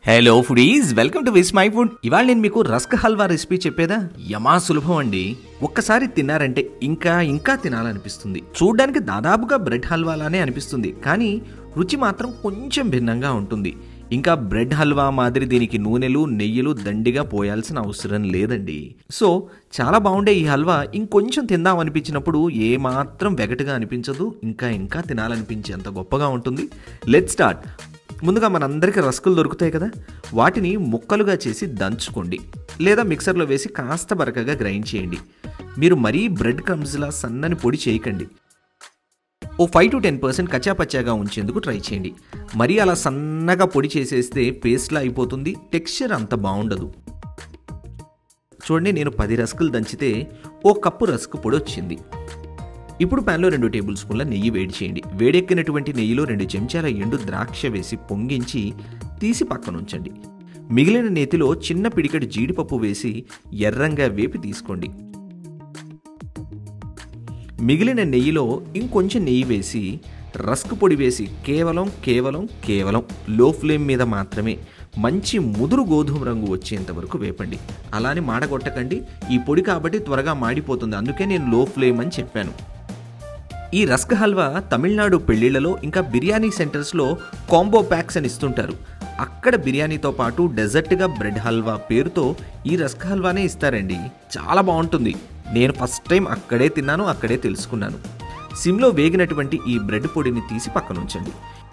hello foodies welcome to Vismai food ఇవాళ నేను మీకు రస్క్ హల్వా రెసిపీ చెప్పేదా యమా సులభం అండి ఒక్కసారి తిన్నారంటే ఇంకా ఇంకా తినాలనిపిస్తుంది చూడ్డానికి దాదాపుగా బ్రెడ్ హల్వాలానే అనిపిస్తుంది కానీ రుచి మాత్రం కొంచెం భిన్నంగా ఉంటుంది ఇంకా బ్రెడ్ హల్వా మాదిరి దీనికి నూనెలు నెయ్యిలు దండిగా పోయాల్సిన అవసరం లేదండి సో చాలా బాగుండే ఈ హల్వా ఇంకొంచెం తిందాం అనిపించినప్పుడు ఏమాత్రం వెగటుగా అనిపించదు ఇంకా ఇంకా తినాలనిపించేంత గొప్పగా ఉంటుంది లెట్ స్టార్ట్ ముందుగా మనందరికీ రస్కులు దొరుకుతాయి కదా వాటిని ముక్కలుగా చేసి దంచుకోండి లేదా మిక్సర్లో వేసి కాస్త బరకగా గ్రైండ్ చేయండి మీరు మరీ బ్రెడ్ క్రమ్స్లా సన్నని పొడి చేయకండి ఓ ఫైవ్ టు టెన్ పర్సెంట్ కచ్చాపచ్చాగా ఉంచేందుకు ట్రై చేయండి మరీ అలా సన్నగా పొడి చేసేస్తే పేస్ట్లా అయిపోతుంది టెక్స్చర్ అంత బాగుండదు చూడండి నేను పది రస్కులు దంచితే ఓ కప్పు రస్క్ పొడి వచ్చింది ఇప్పుడు ప్యాన్లో రెండు టేబుల్ స్పూన్ల నెయ్యి వేడి చేయండి వేడెక్కినటువంటి నెయ్యిలో రెండు చెంచాల ఎండు ద్రాక్ష వేసి పొంగించి తీసి పక్కన ఉంచండి మిగిలిన నేతిలో చిన్న పిడికెడు జీడిపప్పు వేసి ఎర్రంగా వేపి తీసుకోండి మిగిలిన నెయ్యిలో ఇంకొంచెం నెయ్యి వేసి రస్క్ పొడి వేసి కేవలం కేవలం కేవలం లో ఫ్లేమ్ మీద మాత్రమే మంచి ముదురు గోధుమ రంగు వచ్చేంత వరకు వేపండి అలానే మాడగొట్టకండి ఈ పొడి కాబట్టి త్వరగా మాడిపోతుంది అందుకే నేను లో ఫ్లేమ్ అని చెప్పాను ఈ రస్క్ హల్వా తమిళనాడు పెళ్లిళ్లలో ఇంకా బిర్యానీ సెంటర్స్లో కాంబో ప్యాక్స్ అని ఇస్తుంటారు అక్కడ బిర్యానీతో పాటు డెజర్ట్గా బ్రెడ్ హల్వా పేరుతో ఈ రస్క్ హల్వానే ఇస్తారండి చాలా బాగుంటుంది నేను ఫస్ట్ టైం అక్కడే తిన్నాను అక్కడే తెలుసుకున్నాను సిమ్లో వేగినటువంటి ఈ బ్రెడ్ పొడిని తీసి పక్కన ఉంచండి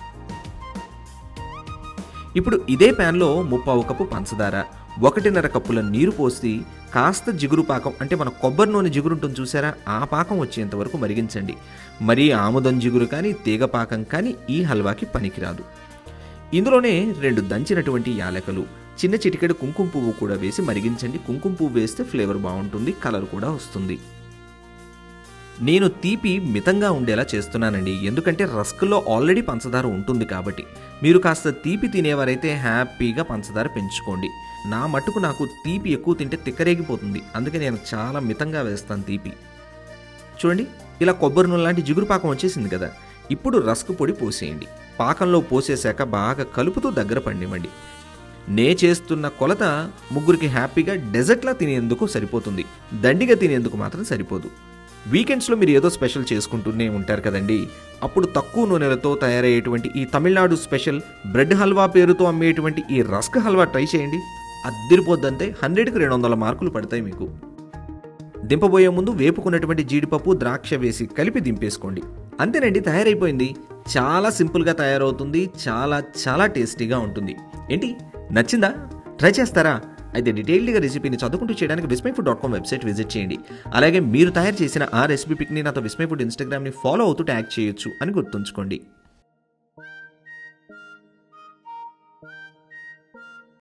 ఇప్పుడు ఇదే ప్యాన్లో ముప్పావు కప్పు పంచదార ఒకటిన్నర కప్పుల నీరు పోసి కాస్త జిగురు పాకం అంటే మన కొబ్బరి నూనె జిగురు ఉంటుంది చూసారా ఆ పాకం వచ్చేంత వరకు మరిగించండి మరీ ఆముదం జిగురు కానీ తీగ పాకం కానీ ఈ హల్వాకి పనికిరాదు ఇందులోనే రెండు దంచినటువంటి యాలకలు చిన్న చిటికెడు కుంకుమ పువ్వు కూడా వేసి మరిగించండి కుంకుమ పువ్వు వేస్తే ఫ్లేవర్ బాగుంటుంది కలర్ కూడా వస్తుంది నేను తీపి మితంగా ఉండేలా చేస్తున్నానండి ఎందుకంటే రస్క్లో ఆల్రెడీ పంచదార ఉంటుంది కాబట్టి మీరు కాస్త తీపి తినేవారైతే హ్యాపీగా పంచదార పెంచుకోండి నా మట్టుకు నాకు తీపి ఎక్కువ తింటే తిక్కరేగిపోతుంది అందుకే నేను చాలా మితంగా వేస్తాను తీపి చూడండి ఇలా కొబ్బరి నూనె లాంటి జిగురు పాకం వచ్చేసింది కదా ఇప్పుడు రస్క్ పొడి పోసేయండి పాకంలో పోసేశాక బాగా కలుపుతూ దగ్గర పండివ్వండి నే చేస్తున్న కొలత ముగ్గురికి హ్యాపీగా డెజర్ట్లా తినేందుకు సరిపోతుంది దండిగా తినేందుకు మాత్రం సరిపోదు వీకెండ్స్లో మీరు ఏదో స్పెషల్ చేసుకుంటూనే ఉంటారు కదండి అప్పుడు తక్కువ నూనెలతో తయారయ్యేటువంటి ఈ తమిళనాడు స్పెషల్ బ్రెడ్ హల్వా పేరుతో అమ్మేటువంటి ఈ రస్క్ హల్వా ట్రై చేయండి అద్దిరిపోద్దంతే హండ్రెడ్కి రెండు వందల మార్కులు పడతాయి మీకు దింపబోయే ముందు వేపుకున్నటువంటి జీడిపప్పు ద్రాక్ష వేసి కలిపి దింపేసుకోండి అంతేనండి తయారైపోయింది చాలా సింపుల్గా తయారవుతుంది చాలా చాలా టేస్టీగా ఉంటుంది ఏంటి నచ్చిందా ట్రై చేస్తారా అయితే డీటెయిల్డ్గా రెసిపీని చదువుకుంటూ చేయడానికి Vismai food dot com website visit చేయండి అలాగే మీరు తయారు చేసిన ఆ రెసిపీ పిక్ని నాతో విస్మై ఫుడ్ ఇన్స్టాగ్రామ్ని ఫాలో అవుతూ ట్యాగ్ చేయొచ్చు అని గుర్తుంచుకోండి